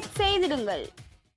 subscribe செய்திடுங்கள்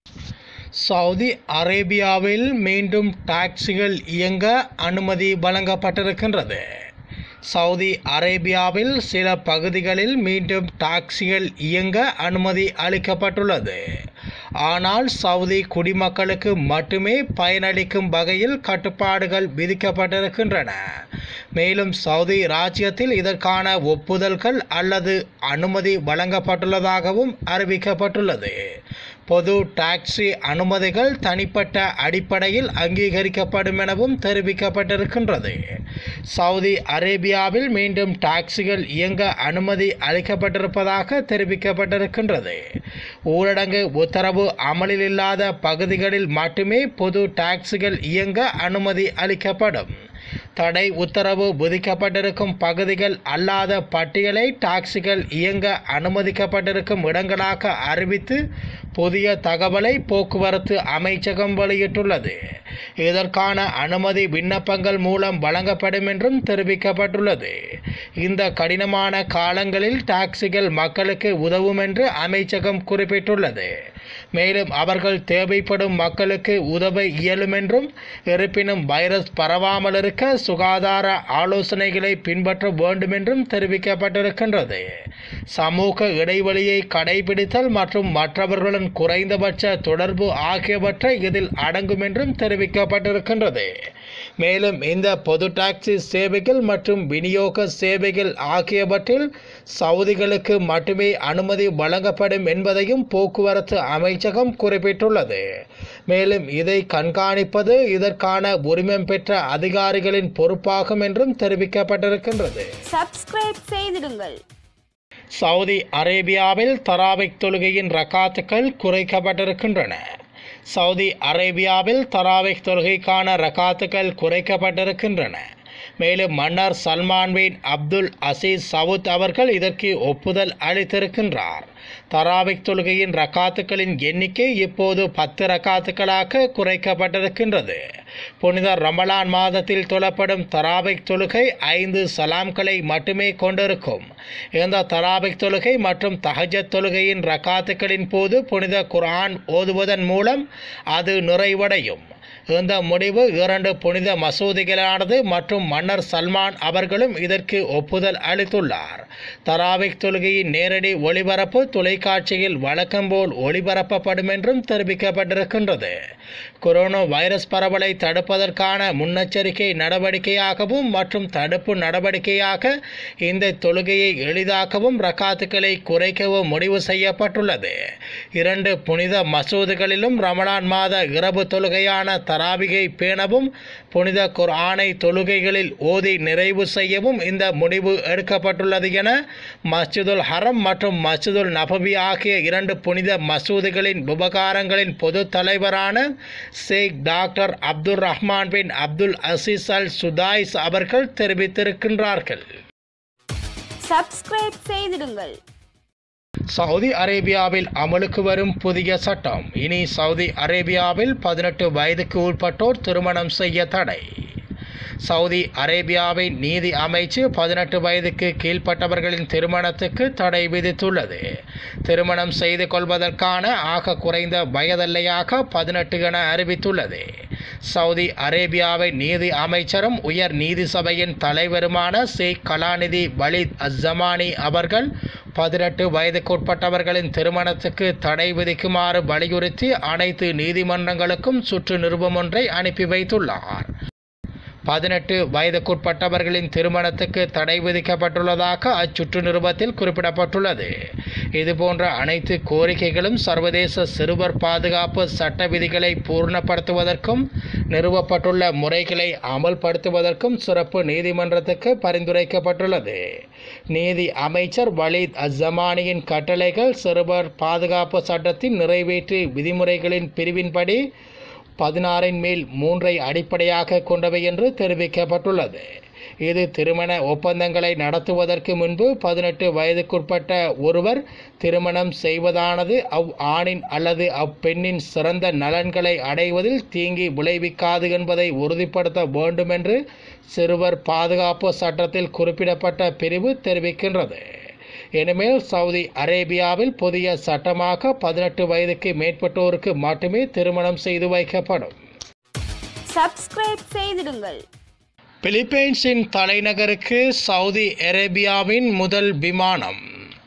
Saudi அரேபியாவில் மீண்டும் டாக்ஸிகள் இயங்க அனுமதி வழங்கப்பட்டிருக்கின்றது சவுதி அரேபியாவில் சில பகுதிகளில் மீண்டும் டாக்ஸிகள் இயங்க அனுமதி அளிக்கப்பட்டுள்ளது ஆனால் சவுதி குடிமக்களுக்கு மட்டுமே பயனளிக்கும் வகையில் கட்டுப்பாடுகள் விதிக்கப்பட்டிருக்கின்றன மேலும் சவுதி ராஜ்யத்தில் இதற்கான ஒப்புதல்கள் அல்லது அனுமதி வழங்கப்பட்டுள்ளதாகவும் அறிவிக்கப்பட்டுள்ளது பொது டாக்ஸி அனுமதிகள் தனிப்பட்ட அடிப்படையில் அங்கீகரிக்கப்படும் எனவும் தெரிவிக்கப்பட்டிருக்கின்றது சவுதி அரேபியாவில் மீண்டும் டாக்ஸிகள் இயங்க அனுமதி அளிக்கப்பட்டிருப்பதாக தெரிவிக்கப்பட்டிருக்கின்றது ஊரடங்கு உத்தரவு அமலில் இல்லாத பகுதிகளில் மட்டுமே பொது டாக்ஸிகள் இயங்க அனுமதி அளிக்கப்படும் தடை உத்தரவு விதிக்கப்பட்டிருக்கும் பகுதிகள் அல்லாத பட்டியலை டாக்ஸிகள் இயங்க அனுமதிக்கப்பட்டிருக்கும் இடங்களாக அறிவித்து புதிய தகவலை போக்குவரத்து அமைச்சகம் வெளியிட்டுள்ளது இதற்கான அனுமதி விண்ணப்பங்கள் மூலம் வழங்கப்படும் என்றும் தெரிவிக்கப்பட்டுள்ளது இந்த கடினமான காலங்களில் டாக்ஸிகள் மக்களுக்கு உதவும் என்று அமைச்சகம் குறிப்பிட்டுள்ளது மேலும் அவர்கள் தேவைப்படும் மக்களுக்கு உதவ இயலும் என்றும் இருப்பினும் வைரஸ் பரவாமல் இருக்க சுகாதார ஆலோசனைகளை பின்பற்ற வேண்டும் என்றும் தெரிவிக்கப்பட்டிருக்கின்றது சமூக இடைவெளியை கடைபிடித்தல் மற்றும் மற்றவர்களுடன் குறைந்தபட்ச தொடர்பு ஆகியவற்றை இதில் அடங்கும் என்றும் தெரிவிக்கப்பட்டிருக்கின்றது மேலும் இந்த பொது டாக்ஸி சேவைகள் மற்றும் விநியோக சேவைகள் ஆகியவற்றில் சவுதிகளுக்கு மட்டுமே அனுமதி வழங்கப்படும் என்பதையும் போக்குவரத்து அமைச்சகம் குறிப்பிட்டுள்ளது மேலும் இதை கண்காணிப்பது இதற்கான உரிமம் பெற்ற அதிகாரிகளின் பொறுப்பாகும் என்றும் தெரிவிக்கப்பட்டிருக்கின்றது சப்ஸ்கிரைப் செய்திடுங்கள் சவுதி அரேபியாவில் தராவிக் தொழுகையின் ரக்காத்துக்கள் குறைக்கப்பட்டிருக்கின்றன சவுதி அரேபியாவில் தராவிக் தொழுகைக்கான ரக்காத்துக்கள் குறைக்கப்பட்டிருக்கின்றன மேலும் மன்னர் Salman bin Abdul Aziz Saud அவர்கள் இதற்கு ஒப்புதல் அளித்திருக்கின்றார் தராவிக் தொழுகையின் ரக்காத்துக்களின் எண்ணிக்கை இப்போது பத்து ரக்காத்துக்களாக குறைக்கப்பட்டிருக்கின்றது புனித ரமலான் மாதத்தில் தொழப்படும் தராவிக் தொழுகை ஐந்து சலாம்களை மட்டுமே கொண்டிருக்கும் இந்த தராவிக் தொழுகை மற்றும் தஹஜத் தொழுகையின் ரக்காத்துக்களின் போது புனித குர்ஆன் ஓதுவதன் மூலம் அது நிறைவடையும் இந்த முடிவு இரண்டு புனித மசூதிகளானது மற்றும் மன்னர் சல்மான் அவர்களும் இதற்கு ஒப்புதல் அளித்துள்ளார் தராவிக் தொழுகையின் நேரடி ஒளிபரப்பு தொலைக்காட்சியில் வழக்கம் போல் ஒளிபரப்பப்படும் என்றும் தெரிவிக்கப்பட்டிருக்கின்றது கொரோனா வைரஸ் பரவலை தடுப்பதற்கான முன்னெச்சரிக்கை நடவடிக்கையாகவும் மற்றும் தடுப்பு நடவடிக்கையாக இந்த தொழுகையை எளிதாக்கவும் ரக்காத்துக்களை குறைக்கவும் முடிவு செய்யப்பட்டுள்ளது இரண்டு புனித மசூதிகளிலும் ரமலான் மாத இரவு தொழுகையான தராவிகை பேணவும் புனித குர்ஆனை தொழுகைகளில் ஓதி நிறைவு செய்யவும் இந்த முடிவு எடுக்கப்பட்டுள்ளது என மஸ்ஜிதுல் ஹரம் மற்றும் மஸ்ஜிதுல் நபவி ஆகிய இரண்டு புனித மசூதிகளின் விவகாரங்களின் பொது தலைவரான Sheikh doctor Abdul Rahman bin Abdul Aziz Al Sudais அவர்கள் தெரிவித்திருக்கின்றார்கள் சப்ஸ்கிரைப் செய்திடுங்கள் சவுதி அரேபியாவில் அமலுக்கு வரும் புதிய சட்டம் இனி சவுதி அரேபியாவில் பதினெட்டு வயதுக்கு உட்பட்டோர் திருமணம் செய்ய தடை சவுதி அரேபியாவின் நீதி அமைச்சு பதினெட்டு வயதுக்கு கீழ்ப்பட்டவர்களின் திருமணத்துக்கு தடை விதித்துள்ளது திருமணம் செய்து கொள்வதற்கான ஆக குறைந்த வயதெல்லையாக பதினெட்டு என அறிவித்துள்ளது சவுதி அரேபியாவின் நீதி அமைச்சரும் உயர் நீதி சபையின் தலைவருமான ஷேக் கலாநிதி வலித் அஸ்ஸமானி அவர்கள் பதினெட்டு வயதுக்குட்பட்டவர்களின் திருமணத்துக்கு தடை விதிக்குமாறு வலியுறுத்தி அனைத்து நீதிமன்றங்களுக்கும் சுற்று நிருபம் ஒன்றை அனுப்பி வைத்துள்ளார் பதினெட்டு வயதுக்குட்பட்டவர்களின் திருமணத்துக்கு தடை விதிக்கப்பட்டுள்ளதாக அச்சுற்று நிருபத்தில் குறிப்பிடப்பட்டுள்ளது இதுபோன்ற அனைத்து கோரிக்கைகளும் சர்வதேச சிறுவர் பாதுகாப்பு சட்ட விதிகளை பூர்ணப்படுத்துவதற்கும் நிறுவப்பட்டுள்ள முறைகளை அமல்படுத்துவதற்கும் சிறப்பு நீதிமன்றத்துக்கு பரிந்துரைக்கப்பட்டுள்ளது நீதி அமைச்சர் வலீத் அஸ்ஸமானியின் கட்டளைகள் சிறுவர் பாதுகாப்பு சட்டத்தின் நிறைவேற்று விதிமுறைகளின் பிரிவின்படி பதினாறின் மேல் மூன்றை அடிப்படையாக கொண்டவை என்று தெரிவிக்கப்பட்டுள்ளது இது திருமண ஒப்பந்தங்களை நடத்துவதற்கு முன்பு பதினெட்டு வயதுக்குட்பட்ட ஒருவர் திருமணம் செய்வதானது அவ் ஆணின் அல்லது அப்பெண்ணின் சிறந்த நலன்களை அடைவதில் தீங்கி விளைவிக்காது என்பதை உறுதிப்படுத்த வேண்டும் என்று சிறுவர் பாதுகாப்பு சட்டத்தில் குறிப்பிடப்பட்ட பிரிவு தெரிவிக்கின்றது இனிமேல் சவுதி அரேபியாவில் புதிய சட்டமாக பதினெட்டு வயதுக்கு மேற்பட்டோருக்கு மட்டுமே திருமணம் செய்து வைக்கப்படும் சப்ஸ்கிரைப் செய்திடுங்கள் பிலிப்பைன்ஸின் தலைநகருக்கு சவுதி அரேபியாவின் முதல் விமானம்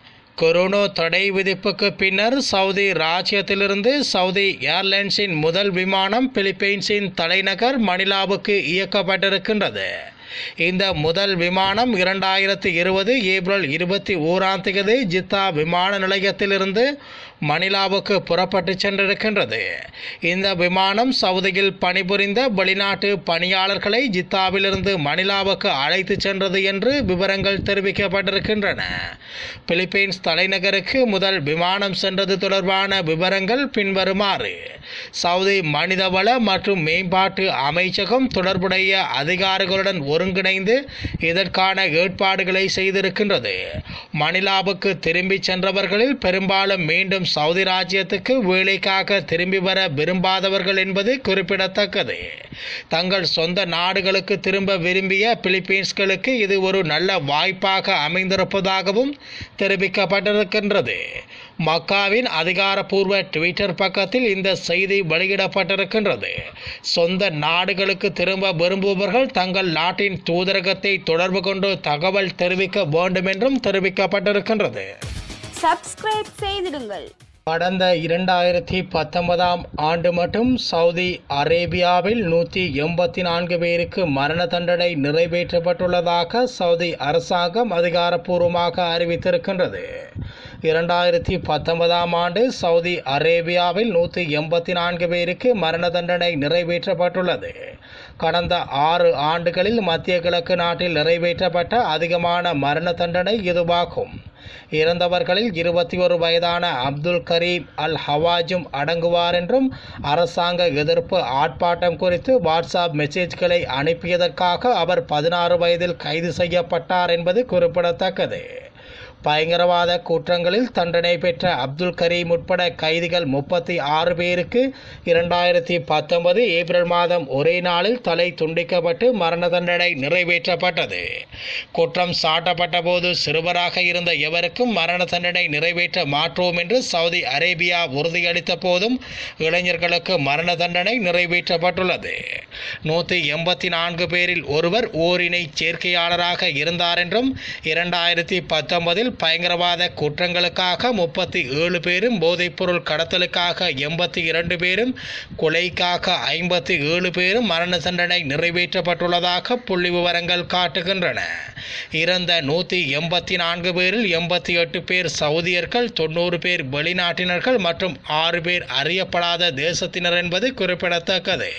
கொரோனா தடை விதிப்புக்கு பின்னர் சவுதி ராஜ்யத்திலிருந்து சவுதி ஏர்லைன்ஸின் முதல் விமானம் பிலிப்பைன்ஸின் தலைநகர் மணிலாவுக்கு இயக்கப்பட்டிருக்கின்றது இந்த முதல் விமானம் இரண்டாயிரத்தி இருபது ஏப்ரல் இருபத்தி ஓராம் தேதி ஜித்தா விமான நிலையத்திலிருந்து மணிலாவுக்கு புறப்பட்டு சென்றிருக்கின்றது இந்த விமானம் சவுதியில் பணிபுரிந்த வெளிநாட்டு பணியாளர்களை ஜித்தாவிலிருந்து மணிலாவுக்கு அழைத்து சென்றது என்று விவரங்கள் தெரிவிக்கப்பட்டிருக்கின்றன பிலிப்பைன்ஸ் தலைநகருக்கு முதல் விமானம் சென்றது தொடர்பான விவரங்கள் பின்வருமாறு சவுதி மனிதவள மற்றும் மேம்பாட்டு அமைச்சகம் தொடர்புடைய அதிகாரிகளுடன் ஒருங்கிணைந்து இதற்கான ஏற்பாடுகளை செய்திருக்கின்றது மணிலாவுக்கு திரும்பி சென்றவர்களில் பெரும்பாலும் மீண்டும் சவுதி ராஜ்யத்துக்கு வேலைக்காக திரும்பி வர விரும்பாதவர்கள் என்பது குறிப்பிடத்தக்கது தங்கள் சொந்த நாடுகளுக்கு திரும்ப விரும்பிய பிலிப்பீன்ஸ்களுக்கு இது ஒரு நல்ல வாய்ப்பாக அமைந்திருப்பதாகவும் தெரிவிக்கப்பட்டிருக்கின்றது மக்காவின் அதிகாரப்பூர்வ ட்விட்டர் பக்கத்தில் இந்த செய்தி வெளியிடப்பட்டிருக்கின்றது சொந்த நாடுகளுக்கு திரும்ப விரும்புபவர்கள் தங்கள் நாட்டின் தூதரகத்தை தொடர்பு கொண்டு தகவல் தெரிவிக்க வேண்டும் என்றும் தெரிவிக்கப்பட்டிருக்கின்றது சப்ஸ்கிரைப் செய்திடுங்கள் கடந்த இரண்டாயிரத்தி பத்தொன்பதாம் ஆண்டு மட்டும் சவுதி அரேபியாவில் நூற்றி எண்பத்தி நான்கு பேருக்கு மரண தண்டனை நிறைவேற்றப்பட்டுள்ளதாக சவுதி அரசாங்கம் அதிகாரப்பூர்வமாக அறிவித்திருக்கின்றது இரண்டாயிரத்தி பத்தொன்பதாம் ஆண்டு சவுதி அரேபியாவில் நூற்றி எண்பத்தி நான்கு பேருக்கு மரண தண்டனை நிறைவேற்றப்பட்டுள்ளது கடந்த ஆறு ஆண்டுகளில் மத்திய கிழக்கு நாட்டில் நிறைவேற்றப்பட்ட அதிகமான மரண தண்டனை இதுவாகும் இறந்தவர்களில் இருபத்தி ஒரு வயதான அப்துல் கரீம் அல் ஹவாஜும் அடங்குவார் என்றும் அரசாங்க எதிர்ப்பு ஆர்ப்பாட்டம் குறித்து வாட்ஸ்அப் மெசேஜ்களை அனுப்பியதற்காக அவர் பதினாறு வயதில் கைது செய்யப்பட்டார் என்பது குறிப்பிடத்தக்கது பயங்கரவாத குற்றங்களில் தண்டனை பெற்ற அப்துல் கரீம் உட்பட கைதிகள் முப்பத்தி ஆறு பேருக்கு இரண்டாயிரத்தி பத்தொன்பது ஏப்ரல் மாதம் ஒரே நாளில் தலை துண்டிக்கப்பட்டு மரண தண்டனை நிறைவேற்றப்பட்டது குற்றம் சாட்டப்பட்ட போது சிறுவராக இருந்த எவருக்கும் மரண தண்டனை நிறைவேற்ற மாற்றோம் என்று சவுதி அரேபியா உறுதியளித்த போதும் இளைஞர்களுக்கு மரண தண்டனை நிறைவேற்றப்பட்டுள்ளது நூற்றி எண்பத்தி நான்கு பேரில் ஒருவர் ஓரினை சேர்க்கையாளராக இருந்தார் என்றும் இரண்டாயிரத்தி பத்தொன்பதில் பயங்கரவாத குற்றங்களுக்காக முப்பத்தி ஏழு பேரும் போதைப்பொருள் கடத்தலுக்காக எண்பத்தி இரண்டு பேரும் கொலைக்காக ஐம்பத்தி ஏழு பேரும் மரண தண்டனை நிறைவேற்றப்பட்டுள்ளதாக புள்ளி விவரங்கள் காட்டுகின்றன இறந்த நூற்றி எண்பத்தி நான்கு பேரில் எண்பத்தி எட்டு பேர் சவுதியர்கள் தொண்ணூறு பேர் வெளிநாட்டினர்கள் மற்றும் ஆறு பேர் அறியப்படாத தேசத்தினர் என்பது குறிப்பிடத்தக்கது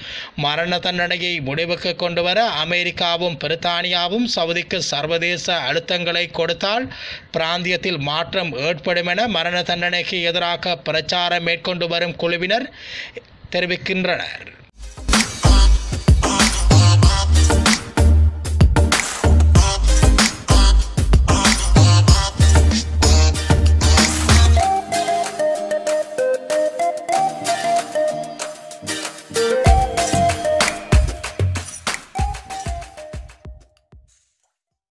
மரண தண்டனையை முடிவுக்கு கொண்டு வர அமெரிக்காவும் பிரித்தானியாவும் சவுதிக்கு சர்வதேச அழுத்தங்களை கொடுத்தால் பிராந்தியத்தில் மாற்றம் ஏற்படும் என மரண தண்டனைக்கு எதிராக பிரச்சாரம் மேற்கொண்டு வரும் குழுவினர் தெரிவிக்கின்றனர்